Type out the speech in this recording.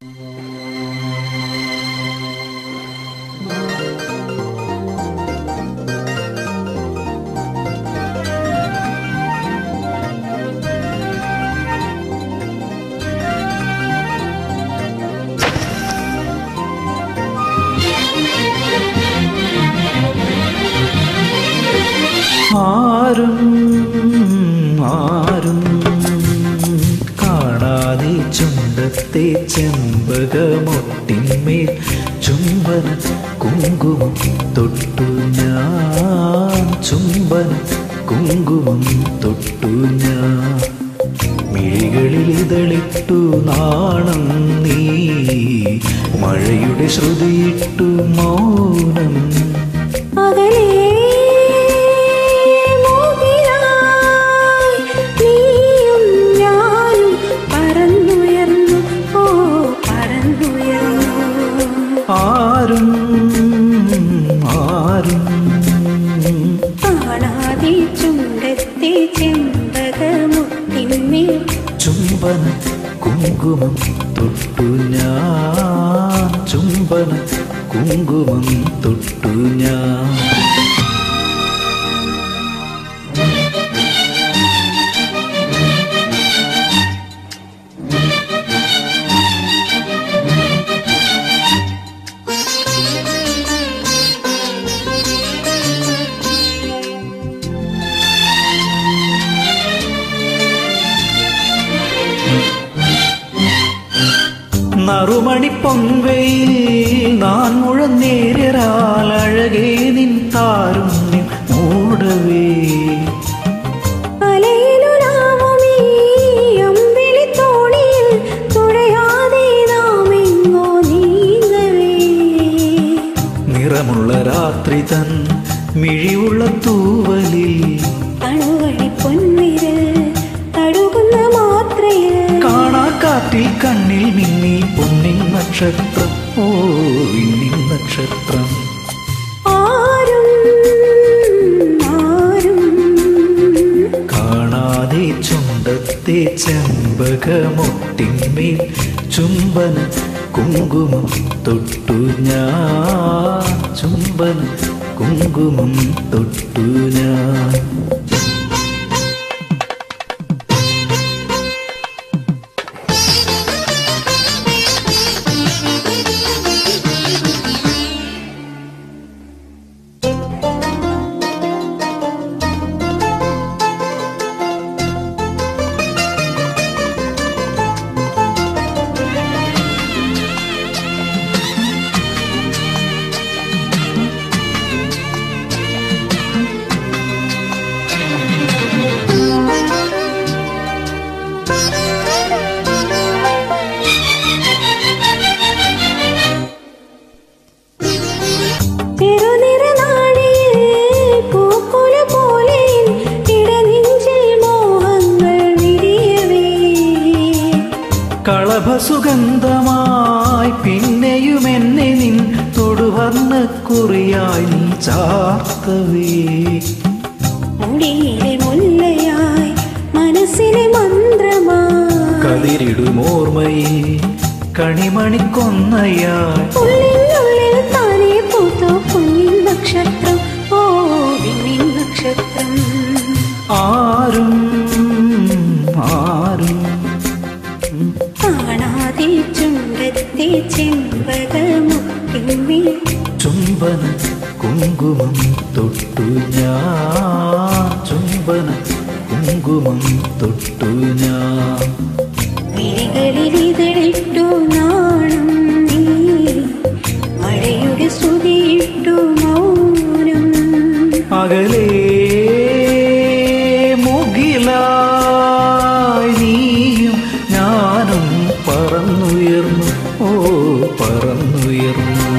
ആരും ആരും കാണാതെ ചുണ്ടത്തെ ചെമ്പകമൊട്ടിന്മേൽ ചുംബന കുങ്കുമം തൊട്ടു ഞാൻ ചുംബന കുങ്കുമം തൊട്ടു ഞാൻ മിഴികളിൽ ഇതളിട്ടു നാണം നീ മഴയുടെ ശ്രുതിയിട്ടു മൗനം അകലേ മോഹിയായി നീയും ഞാനും പറന്നുയർന്നു ഓ പറന്നുയർന്നു ആരും ആരും കാണാതെ ചുണ്ടത്തെ ചെമ്പകമുട്ടിന്മേൽ ചുംബന കുങ്കുമം തൊട്ടു ഞാൻ ചുംബന കുങ്കുമം തൊട്ടു ഞാൻ നറുമണി പൊൻവയിൽ നാൻ മുഴന്നേരാൽ അഴകേ നിൻ താരുണ്യം മൂടവേ അലയിലുലാവുമീ അമ്പിളിത്തോണിയിൽ തുഴയാതെ നാമെങ്ങോ നീങ്ങവേ നിറമുള്ള രാത്രി തൻ മിഴിയുള്ള തൂവലിൽ തണുവഴി പൊൻവിരൽ തടുകുന്ന മാത്രയിൽ കാണാക്കാറ്റിൽ കണ്ണിൽ മിന്നി പൊന്നിൻ നക്ഷത്രം ഓ വിണ്ണിൻ നക്ഷത്രം ആരും ആരും കാണാതെ ചുണ്ടത്തെ ചെമ്പകമൊട്ടിന്മേൽ ചുംബന കുങ്കുമം തൊട്ടു ഞാൻ ചുംബന കുങ്കുമം തൊട്ടു ഞാൻ തിരുനിറനാഴിയിൽ പൂക്കുല പോലെ ഇടനെഞ്ചിൽ മോഹങ്ങൾ വിരിയവേ കളഭസുഗന്ധമായി പിന്നെയും എന്നെ നിൻ തൊടുവർണ്ണ കുറിയായി നീ ചാർത്തവേ മുടിയിലെ മുല്ലയായി മനസ്സിലെ മന്ത്രമായി കതിരിടുമോർമ്മയിൽ കണിമണിക്കൊന്നയായി ഉള്ളിനുള്ളിൽ താനേ പൂത്തോ കുഞ്ഞിൻ നക്ഷത്രം ഓ വിണ്ണിൻ നക്ഷത്രം ആരും ആരും കാണാതെ ചുണ്ടത്തെ ചെമ്പകമുട്ടിന്മേൽ ചുംബന കുങ്കുമം തൊട്ടു ഞാൻ ചുംബന കുങ്കുമം തൊട്ടു ഞാൻ മിഴികളിൽ ഇതളിട്ടു നാണം നീ മഴയുടെ ശ്രുതിയിട്ടു മൗനം അകലേ മുകിലായി നീയും ഞാനും പറന്നുയർന്നു ഓ പറന്നുയർന്നു